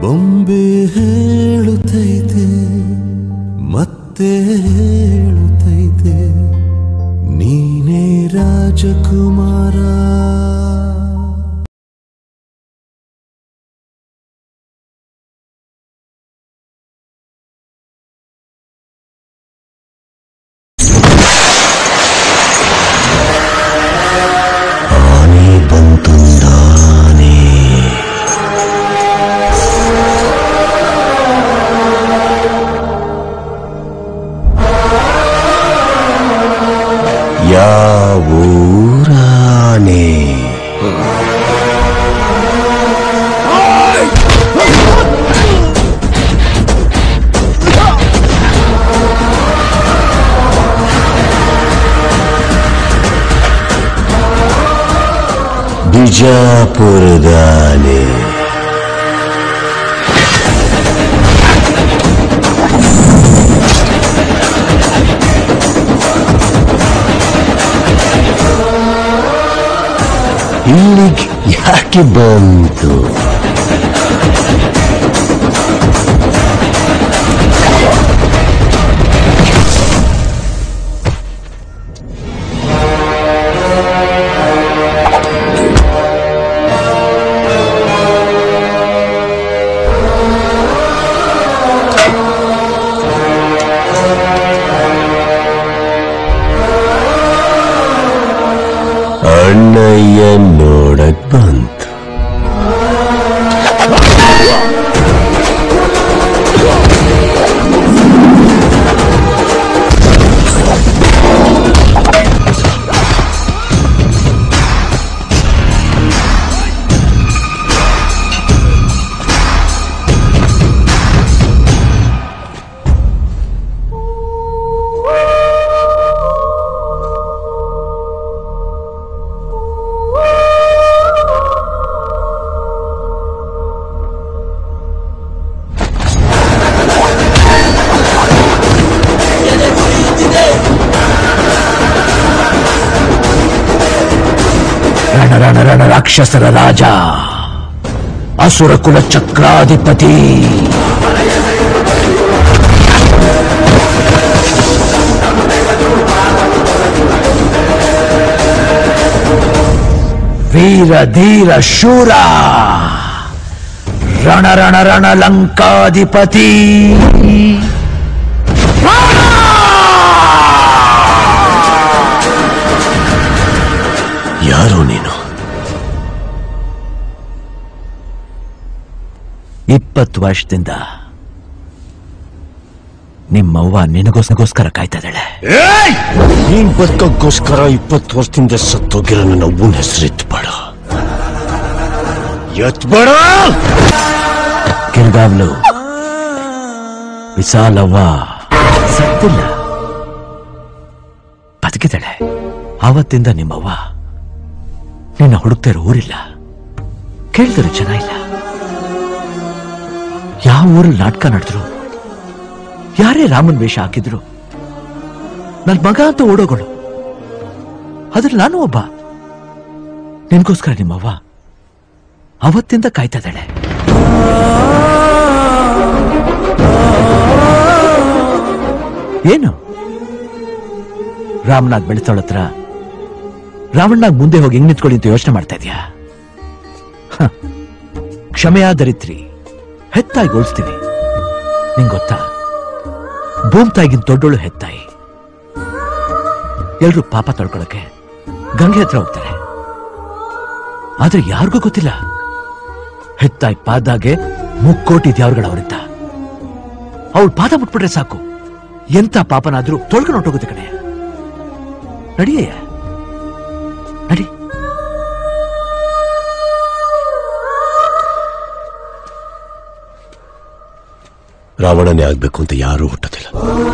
ಬೊಂಬೆ ಹೇಳುತ್ತೈತೆ ಮತ್ತೆ ಹೇಳುತ್ತೈತೆ ನೀನೇ ರಾಜಕುಮಾರ ಆನೆ ಬಂತಂದಾನೆ ಯಾವೂರಾನೆ ಬಿಜಾಪುರದಾನೆ ಇಲ್ಲಿಗೆ ಯಾಕೆ ಬಂತು ಅಣ್ಣಯ್ಯ ನೋಡಕ್ ಬಂತು ರಣ ರಣ ರಣ ರಾಕ್ಷಸರ ರಾಜ ಅಸುರ ಕುಲ ಚಕ್ರಾಧಿಪತಿ ವೀರ ಧೀರ ಶೂರ ರಣ ರಣ ರಣ ಲಂಕಾಧಿಪತಿ ಯಾರು ನೀನು ಇಪ್ಪತ್ತು ವರ್ಷದಿಂದ ನಿಮ್ಮವ್ವ ನಿನಗೋಸ್ಕರ ಕಾಯ್ತಾ ಇದ್ದಾಳೆ ನೀನ್ ಬದುಕೋಕ್ಕೋಸ್ಕರ ಇಪ್ಪತ್ತು ವರ್ಷದಿಂದ ಸತ್ತೋಗಿರೋ ನನ್ನ ಅವ್ವನ ಹೆಸರು ಎತ್ಬೇಡ ಎತ್ಬೇಡ ಕಿರ್ಗಾವ್ಲು ವಿಶಾಲವ್ವ ಸತ್ತಿಲ್ಲ ಬದುಕಿದ್ದಾಳೆ ಆವತ್ತಿಂದ ನಿಮ್ಮವ್ವ ನಿನ್ನ ಹುಡುಕ್ತಾ ಇರೋ ಊರಿಲ್ಲ ಕೇಳಿದ್ರು ಜನ ಇಲ್ಲ ಯಾವ ಊರಲ್ಲಿ ನಾಟಕ ನಡೆದ್ರು ಯಾರೇ ರಾಮನ್ ವೇಷ ಹಾಕಿದ್ರು ನನ್ ಮಗ ಅಂತ ಓಡೋಗಳು ಅದ್ರಲ್ಲಿ ನಾನು ಒಬ್ಬ ನಿನ್ಗೋಸ್ಕರ ನಿಮ್ಮವ್ವ ಅವತ್ತಿಂದ ಕಾಯ್ತಾ ಇದ್ದಾಳೆ ಏನು ರಾಮನಾಗ್ ಬೆಳೆಸೋಳ ಹತ್ರ ರಾವಣನಾಗ್ ಮುಂದೆ ಹೋಗಿ ಹಿಂಗ್ ನಿಂತ್ಕೊಳ್ಳಿ ಅಂತ ಯೋಚನೆ ಮಾಡ್ತಾ ಇದೀಯಾ ಹ. ಕ್ಷಮೆಯ ದರಿತ್ರಿ ಹೆತ್ತಾಗಿ ಓಡಿಸ್ತೀವಿ ನಿಂಗ್ ಗೊತ್ತಾ ಭೂಮ್ತಾಯಿಗಿಂತ ದೊಡ್ಡೋಳು ಹೆತ್ತಾಯಿ ಎಲ್ರು ಪಾಪ ತೊಳ್ಕೊಳಕ್ಕೆ ಗಂಗೆ ಹತ್ರ ಹೋಗ್ತಾರೆ ಆದ್ರೆ ಯಾರಿಗೂ ಗೊತ್ತಿಲ್ಲ ಹೆತ್ತಾಯಿ ಪಾದಾಗೆ ಮುಕ್ಕೋಟಿ ದ್ಯಾವ್ರುಗಳವರಿದ್ದ ಅವಳು ಪಾದ ಮುಟ್ಬಿಟ್ರೆ ಸಾಕು ಎಂತ ಪಾಪನಾದ್ರೂ ತೊಳ್ಕೊಂಡು ಹೊಟ್ಟೋಗುತ್ತೆ ಕಣೆ ನಡಿಯಯ್ಯ ನಡಿ ರಾವಣನೇ ಆಗ್ಬೇಕು ಅಂತ ಯಾರೂ ಹುಟ್ಟೋದಿಲ್ಲ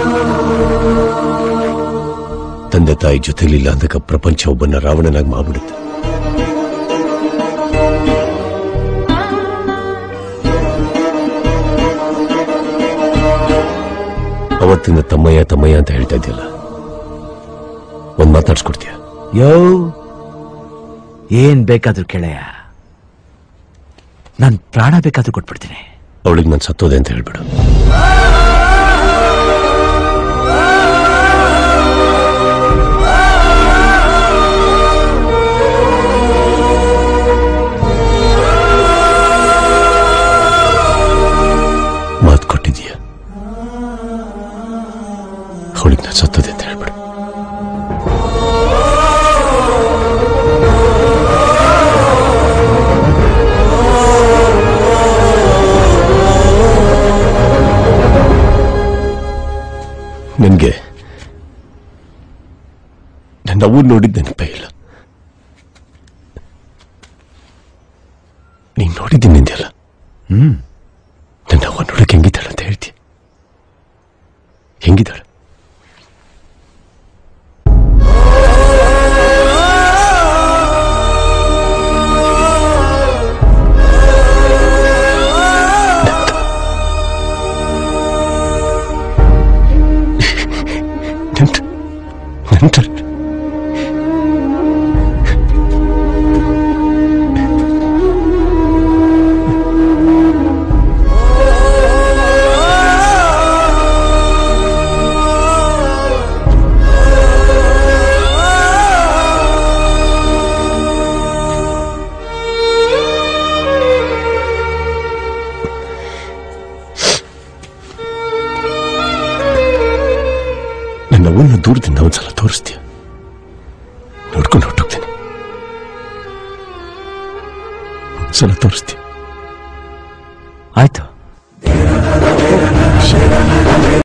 ತಂದೆ ತಾಯಿ ಜೊತೆಲಿಲ್ಲ ಅಂದಾಗ ಪ್ರಪಂಚ ಒಬ್ಬನ ರಾವಣನಾಗಿ ಮಾಡ್ಬಿಡುತ್ತೆ ಅವತ್ತಿನ ತಮ್ಮಯ್ಯ ತಮ್ಮಯ್ಯ ಅಂತ ಹೇಳ್ತಾ ಇದ್ಯಲ್ಲ ಒಂದ್ ಮಾತಾಡ್ಸ್ಕೊಡ್ತೀಯ ಯೋ ಏನ್ ಬೇಕಾದ್ರೂ ಕೇಳಯ್ಯ ನನ್ ಪ್ರಾಣ ಬೇಕಾದ್ರೂ ಕೊಟ್ಬಿಡ್ತೀನಿ ಅವಳಿಗೆ ನಾನು ಸತ್ತೋದೆ ಅಂತ ಹೇಳ್ಬಿಡು ಮಾತು ಕೊಟ್ಟಿದೀಯ ಅವಳಿಗೆ ನಾನು ಸತ್ತೋದೆ ಅಂತ ಹೇಳ್ಬಿಡು ನನಗೆ ನನ್ನ ಅವು ನೋಡಿದ ನೆನಪೇ ಇಲ್ಲ ನೀನ್ ನೋಡಿದ್ದೀನಿ ನಿಂದೆಲ್ಲ ಹ್ಮ್ ನನ್ನ ಅವ್ವ ನೋಡಕ್ಕೆ ಹೆಂಗಿದ್ದಾಳೆ ಅಂತ ಹೇಳ್ತೀಯ ಹೆಂಗಿದ್ದಾಳೆ ನಂತರ ನಂತರ ನನ್ನ ಅವನ್ನ ದೂರದಿಂದ ಒಂದ್ಸಲ ತೋರಿಸ್ತೀಯ ನೋಡ್ಕೊಂಡು ಹೊಟ್ಟೋಗ್ತೀನಿ ಒಂದ್ಸಲ ತೋರಿಸ್ತೀಯ ಆಯ್ತು